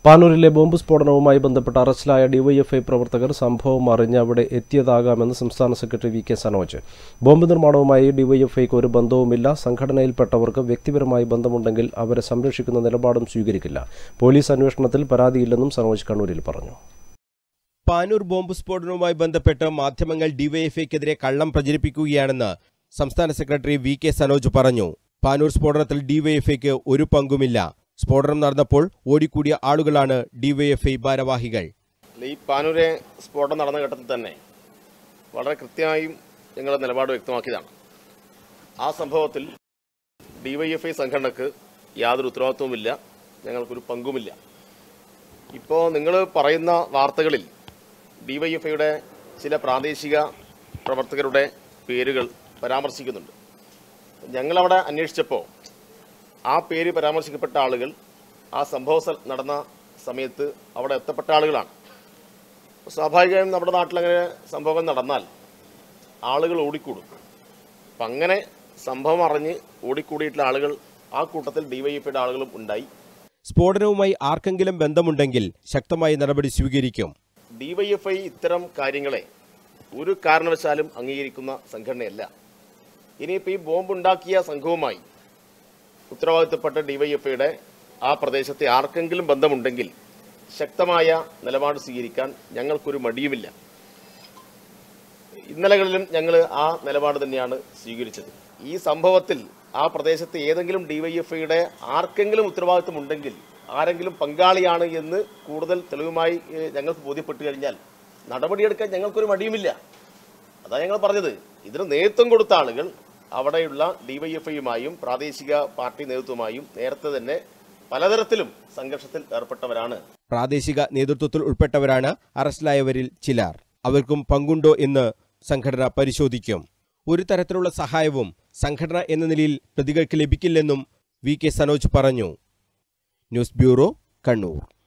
പാനൂരിലെ bomb സ്ഫോടനവുമായി ബന്ധപ്പെട്ട് അറസ്റ്റിലായ DYFI പ്രവർത്തകർ സംഭവം അറിഞ്ഞ് അവിടെ എത്തിയതാകാമെന്ന് സംസ്ഥാന secretary V K Sanoj bomb നിർമ്മാണവുമായി ഡിവൈഎഫ്ഐക്ക് ഒരു ബന്ധവുമില്ല സംഘടനയിൽപ്പെട്ടവർക്ക് വ്യക്തിപരമായി ബന്ധമുണ്ടെങ്കിൽ അവരെ സംരക്ഷിക്കുന്ന നിലപാടും സ്വീകരിക്കില്ല പോലീസ് അന്വേഷണത്തിൽ പരാതിയില്ലെന്നും സനോജ് കണ്ണൂരിൽ പറഞ്ഞു പാനൂർ ബോംബ് സ്ഫോടനവുമായി ബന്ധപ്പെട്ട് മാധ്യമങ്ങൾ ഡിവൈഎഫ്ഐക്കെതിരെ കള്ളം പ്രചരിപ്പിക്കുകയാണെന്ന് സംസ്ഥാന സെക്രട്ടറി വി കെ സനോജ് പറഞ്ഞു പാനൂർ സ്ഫോടനത്തിൽ ഡിവൈഎഫ്ഐക്ക് ഒരു പങ്കുമില്ല സ്ഫോടനം നടന്നപ്പോൾ ഓടിക്കൂടിയ ആളുകളാണ് ഡിവൈഎഫ്ഐ ഭാരവാഹികൾ ഈ പാനൂരെ സ്ഫോടനം നടന്ന ഘട്ടത്തിൽ തന്നെ വളരെ കൃത്യമായും ഞങ്ങൾ നിലപാട് വ്യക്തമാക്കിയതാണ് ആ സംഭവത്തിൽ ഡിവൈഎഫ്ഐ സംഘടനക്ക് യാതൊരു ഉത്തരവാദിത്വവുമില്ല ഞങ്ങൾക്കൊരു പങ്കുമില്ല ഇപ്പോൾ നിങ്ങൾ പറയുന്ന വാർത്തകളിൽ ഡിവൈഎഫ്ഐയുടെ ചില പ്രാദേശിക പ്രവർത്തകരുടെ പേരുകൾ പരാമർശിക്കുന്നുണ്ട് ഞങ്ങളവിടെ അന്വേഷിച്ചപ്പോൾ ആ പേര് പരാമർശിക്കപ്പെട്ട ആളുകൾ ആ സംഭവ സ്ഥല നടന്ന സമയത്ത് അവിടെ എത്തപ്പെട്ട ആളുകളാണ് സ്വാഭാവികമായും നമ്മുടെ നാട്ടിലങ്ങനെ സംഭവം നടന്നാൽ ആളുകൾ ഓടിക്കൂടും അപ്പം അങ്ങനെ സംഭവം അറിഞ്ഞ് ഓടിക്കൂടിയിട്ടുള്ള ആളുകൾ ആ കൂട്ടത്തിൽ ഡിവൈഎഫ്ഐയുടെ ആളുകളും ഉണ്ടായി സ്ഫോടനവുമായി ആർക്കെങ്കിലും ബന്ധമുണ്ടെങ്കിൽ ശക്തമായ നടപടി സ്വീകരിക്കും ഡിവൈഎഫ്ഐ ഇത്തരം കാര്യങ്ങളെ ഒരു കാരണവശാലും അംഗീകരിക്കുന്ന സംഘടനയല്ല ഇനിയിപ്പോൾ ഈ ബോംബ് ഉണ്ടാക്കിയ സംഘവുമായി ഉത്തരവാദിത്തപ്പെട്ട ഡിവൈഎഫ്ഐയുടെ ആ പ്രദേശത്തെ ആർക്കെങ്കിലും ബന്ധമുണ്ടെങ്കിൽ ശക്തമായ നിലപാട് സ്വീകരിക്കാൻ ഞങ്ങൾക്കൊരു മടിയുമില്ല ഇന്നലകളിലും ഞങ്ങൾ ആ നിലപാട് തന്നെയാണ് സ്വീകരിച്ചത് ഈ സംഭവത്തിൽ ആ പ്രദേശത്തെ ഏതെങ്കിലും ഡിവൈഎഫ്ഐയുടെ ആർക്കെങ്കിലും ഉത്തരവാദിത്തമുണ്ടെങ്കിൽ ആരെങ്കിലും പങ്കാളിയാണ് എന്ന് കൂടുതൽ തെളിവുമായി ഏഹ്, ഞങ്ങൾക്ക് ബോധ്യപ്പെട്ടു കഴിഞ്ഞാൽ നടപടിയെടുക്കാൻ ഞങ്ങൾക്കൊരു മടിയുമില്ല അതാ ഞങ്ങൾ പറഞ്ഞത് ഇതിന് നേതൃത്വം കൊടുത്ത ആളുകൾ അവിടെയുള്ള ഡിവൈഎഫ്ഐയുമായും പ്രാദേശിക പാർട്ടി നേതൃത്വമായും നേരത്തെ തന്നെ പലതരത്തിലും സംഘർഷത്തിൽ ഏർപ്പെട്ടവരാണ് പ്രാദേശിക നേതൃത്വത്തിൽ ഉൾപ്പെട്ടവരാണ് അറസ്റ്റിലായവരിൽ ചിലർ അവർക്കും പങ്കുണ്ടോ എന്ന് സംഘടന പരിശോധിക്കും ഒരു തരത്തിലുള്ള സഹായവും സംഘടന എന്ന നിലയിൽ പ്രതികൾക്ക് ലഭിക്കില്ലെന്നും വി കെ സനോജ് പറഞ്ഞു ന്യൂസ് ബ്യൂറോ കണ്ണൂർ